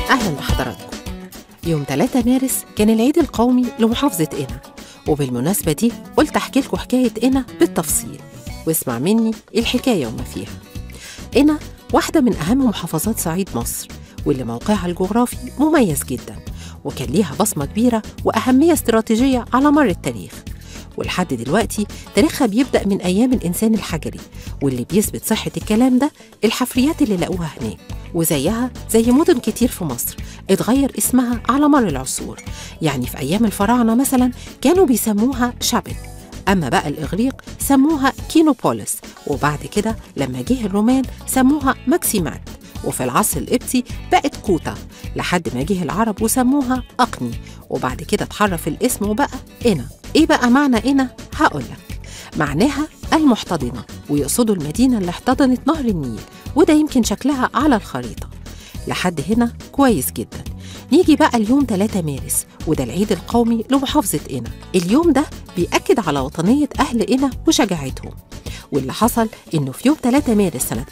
أهلا بحضراتكم يوم 3 مارس كان العيد القومي لمحافظة قنا وبالمناسبة دي قلت أحكي لكم حكاية قنا بالتفصيل واسمع مني الحكاية وما فيها قنا واحدة من أهم محافظات صعيد مصر واللي موقعها الجغرافي مميز جدا وكان ليها بصمة كبيرة وأهمية استراتيجية على مر التاريخ ولحد دلوقتي تاريخها بيبدأ من أيام الإنسان الحجري واللي بيثبت صحة الكلام ده الحفريات اللي لقوها هناك وزيها زي مدن كتير في مصر اتغير اسمها على مر العصور يعني في أيام الفراعنة مثلا كانوا بيسموها شابت أما بقى الإغريق سموها كينوبوليس وبعد كده لما جه الرومان سموها ماكسيمات وفي العصر القبطي بقت كوتا لحد ما جه العرب وسموها أقني وبعد كده اتحرف الاسم وبقى إنا إيه بقى معنى إنا؟ هقولك معناها المحتضنة ويقصدوا المدينة اللي احتضنت نهر النيل وده يمكن شكلها على الخريطة لحد هنا كويس جدا نيجي بقى اليوم 3 مارس وده العيد القومي لمحافظة قنا اليوم ده بيأكد على وطنية أهل قنا وشجاعتهم واللي حصل إنه في يوم 3 مارس سنة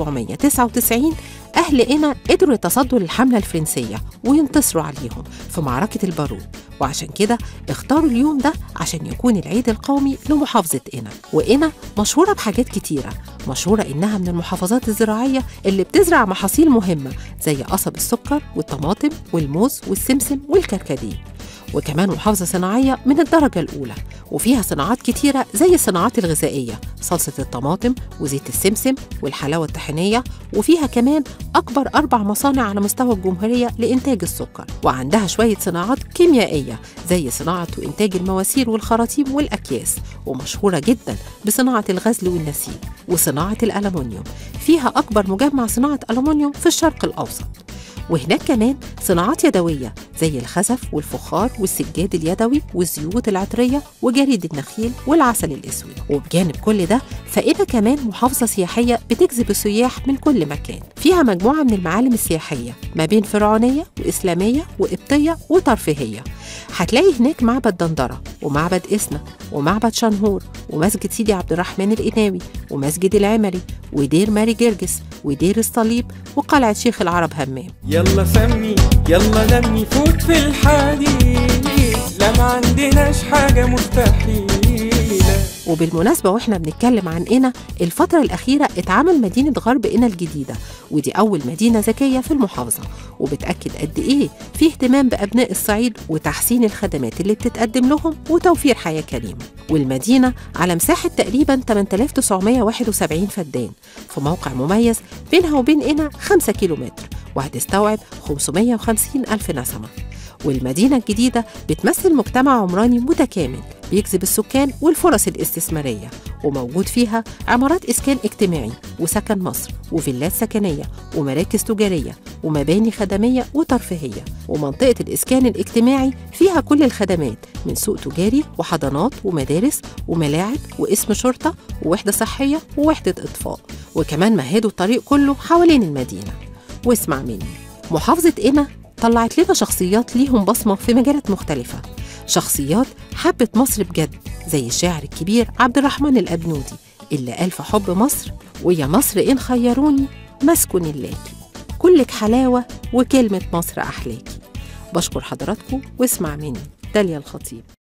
1799 أهل قنا قدروا يتصدوا للحملة الفرنسية وينتصروا عليهم في معركة البارود وعشان كده اختاروا اليوم ده عشان يكون العيد القومي لمحافظة قنا وقنا مشهورة بحاجات كتيرة مشهورة إنها من المحافظات الزراعية اللي بتزرع محاصيل مهمة زي قصب السكر والطماطم والموز والسمسم والكركديه وكمان محافظة صناعية من الدرجة الأولى وفيها صناعات كتيرة زي الصناعات الغذائية صلصة الطماطم وزيت السمسم والحلاوة الطحينية وفيها كمان أكبر أربع مصانع على مستوى الجمهورية لإنتاج السكر وعندها شوية صناعات كيميائية زي صناعة وإنتاج المواسير والخراطيم والأكياس ومشهورة جدا بصناعة الغزل والنسيج وصناعة الألمنيوم فيها أكبر مجمع صناعة ألمنيوم في الشرق الأوسط وهناك كمان صناعات يدوية زي الخزف والفخار والسجاد اليدوي والزيوت العطرية وجريد النخيل والعسل الأسود وبجانب كل ده فإنا كمان محافظة سياحية بتجذب السياح من كل مكان فيها مجموعة من المعالم السياحية ما بين فرعونية وإسلامية وقبطية وترفيهية هتلاقي هناك معبد دندرة ومعبد إسنا ومعبد شنهور ومسجد سيدي عبد الرحمن الإناوي ومسجد العمري ودير ماري جرجس ودير الصليب وقلعة شيخ العرب همام يلا سمي يلا لمي فوت في الحديد لا ما عندناش حاجة مستحيلة وبالمناسبة واحنا بنتكلم عن قنا الفترة الأخيرة اتعمل مدينة غرب قنا الجديدة ودي أول مدينة ذكية في المحافظة وبتأكد قد إيه في اهتمام بأبناء الصعيد وتحسين الخدمات اللي بتتقدم لهم وتوفير حياة كريمة والمدينة على مساحة تقريبا 8971 فدان في موقع مميز بينها وبين قنا 5 كيلومتر وهتستوعب 550 ألف نسمة والمدينة الجديدة بتمثل مجتمع عمراني متكامل بيجذب السكان والفرص الاستثمارية وموجود فيها عمارات إسكان اجتماعي وسكن مصر وفيلات سكنية ومراكز تجارية ومباني خدمية وترفيهية ومنطقة الإسكان الاجتماعي فيها كل الخدمات من سوق تجاري وحضانات ومدارس وملاعب واسم شرطة ووحدة صحية ووحدة إطفاء وكمان مهدوا الطريق كله حوالين المدينة واسمع مني محافظة قنا طلعت لنا شخصيات ليهم بصمة في مجالات مختلفة شخصيات حبت مصر بجد زي الشاعر الكبير عبد الرحمن الأبنودي اللي قال في حب مصر ويا مصر إن خيروني مسكن اللاكي كلك حلاوة وكلمة مصر أحلاكي بشكر حضراتكم واسمع مني داليا الخطيب